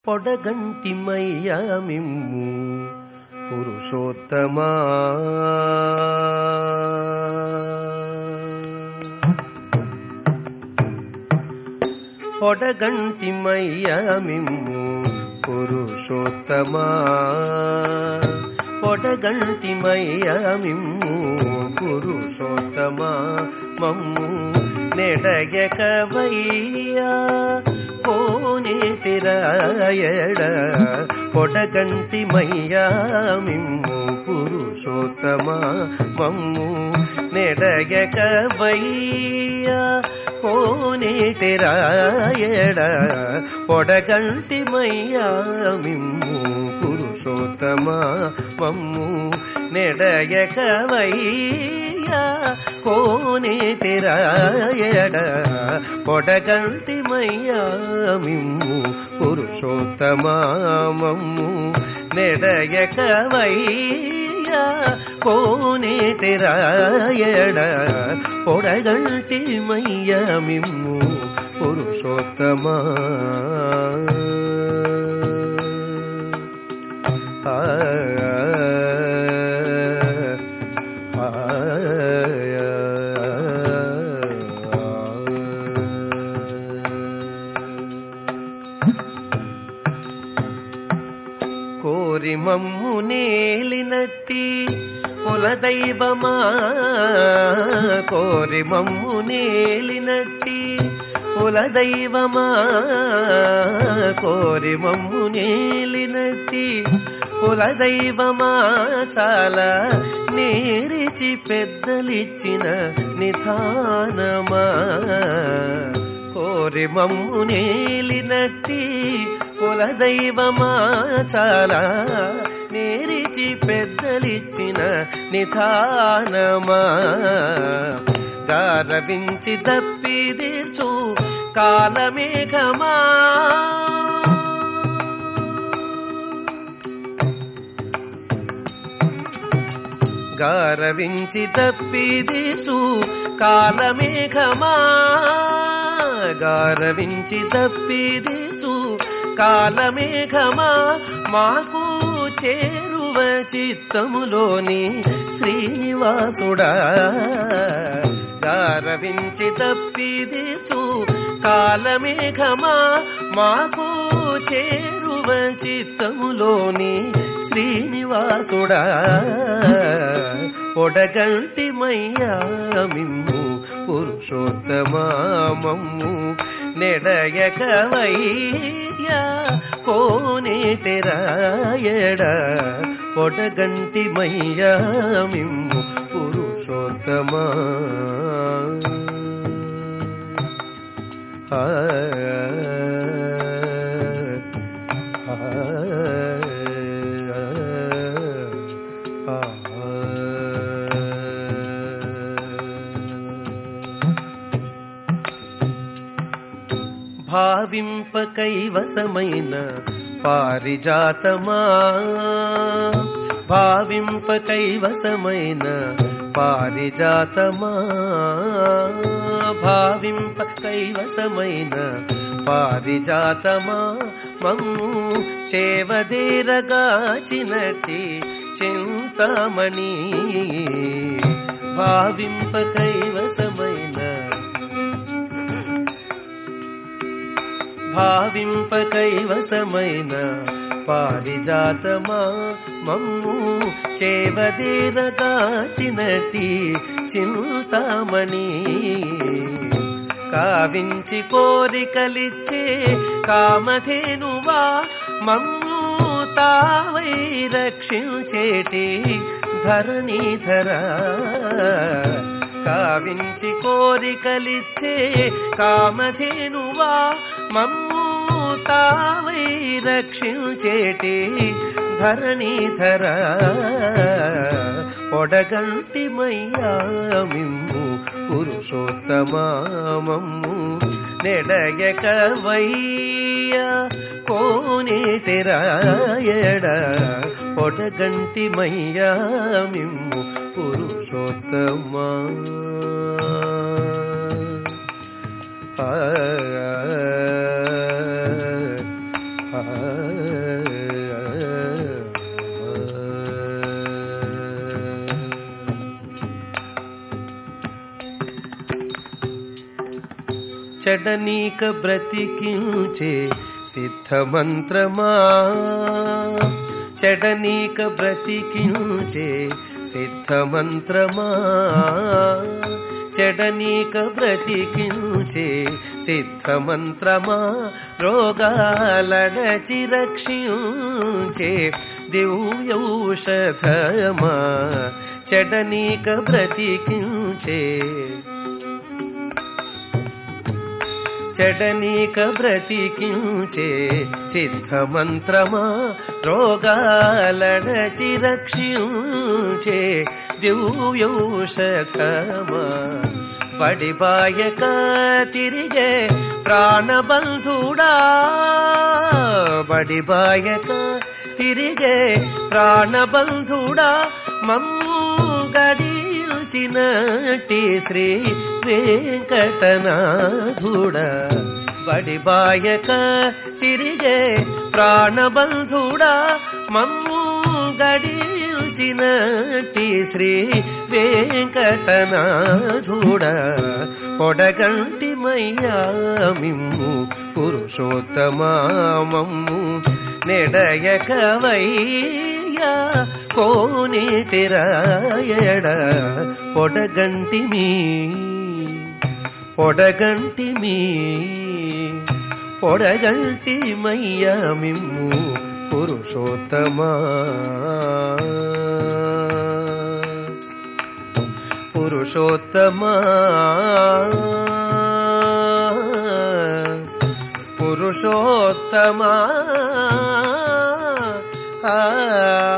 పొడగంటిమయ్యా మిమ్ము పురుషోత్తమా పొడగంటిమయ్యా మిమ్ము పురుషోత్తమా పొడగంటిమయ్యా మిమ్ము పురుషోత్తమా మమ్ము నెడయకవయ్యా కోనేటిరాయడ పొడగంటిమయ్యా మిమ్ము పురుషోత్తమా మమ్ము నెడయకవయ్యా కోనేటిరాయడ పొడగంటిమయ్యా మిమ్ము పురుషోత్తమా మమ్ము నెడయకవయ్యా కోనేటిరాయడ పొడగంటిమయ్యా మిమ్ము పురుషోత్తమా మమ్ము నెడయకవయ్యా కోనేటిరాయడ పొడగంటిమయ్యా మిమ్ము పురుషోత్తమా ఆ ఆ కోరి మమ్ము నేలినట్టి కులదైవమా కోరి మమ్ము నేలినట్టి కులదైవమా కోరి మమ్ము నేలినట్టి కులదైవమా చాలా నేరిచి పెద్దలిచ్చిన నిధానమా కోరి మమ్ము నేలినట్టి కులదైవమా చాలా నేరిచి పెద్దలిచ్చిన నిధానమా గారవించి తప్పిదీర్చు కాలమేఘమా గారవించి తప్పిదీర్చు కాలమేఘమా గారవించి తప్పిదీర్చు కాలమేఘమా మాకు చేరువ చిత్తములోని శ్రీనివాసుడా గారవించి తప్పిదీర్చు కాలమేఘమా మాకు చేరువ చిత్తములోని శ్రీనివాసుడా పొడగంటిమయ్యా మిమ్ము పురుషోత్తమామమ్ము నెడయకవయ్యా కోనేటెరాయడ పొడగంటిమయ్యా మిమ్ము పురుషోత్తమా ఆ ఆ భావింప కైవసమైన పారిజాతమా భావింప కైవసమైన పారిజాతమా భావింప కైవసమైన పారిజాతమా మమ్ము చేవదేరగాచినట్టి చింతామణి భావింప కైవసమైన భావింప కైవసమైన పారిజాతమా మమ్ము చేవదేరగాచినటి చింతామణి కావించి కోరికలిచ్చే కామధేనువా మమ్ము తావై రక్షించేటి ధరణీధరా కావించి కోరికలిచ్చే కామధేనువా మమ్ము తావై రక్షించేటి ధరణీధర పొడగంటిమయ్యా మిమ్ము పురుషోత్తమామమ్ము నెడయకవయ్యా కోనేటెరాయడ పొడగంటిమయ్యా మిమ్ము పురుషోత్తమా ఆ చెడనీక బ్రతికించే సిద్ధమంత్రమా చెడనీక బ్రతికించే సిద్ధమంత్రమా చెడనీక బ్రతికించే సిద్ధమంత్రమా రోగాలడచి రక్షించే దివ్యౌషధమా చెడనీక బ్రతికించే చెడనీక బ్రతికించే సిద్ధమంత్రమా రోగాలడచి రక్షించే దివ్యౌషధమా బడిబాయక తిరిగే ప్రాణబంధుడా బడిబాయక తిరిగే ప్రాణబంధుడా మమ్ము గడిచినట్టి శ్రీ వెంకటనాథుడా బడిబాయక తిరిగే ప్రాణబంధుడా మమ్ము గడిచినట్టి శ్రీ వెంకటనాథుడా పొడగంటి మయ్యామిమ్ము పురుషోత్తమామమ్ము నెడయకవయ్యా కోనేటిరాయడ పొడగంటిమి పొడగంటిమి పొడగంటి మయ్యామిమ్ము పురుషోత్తమా పురుషోత్తమా పురుషోత్తమా ఆ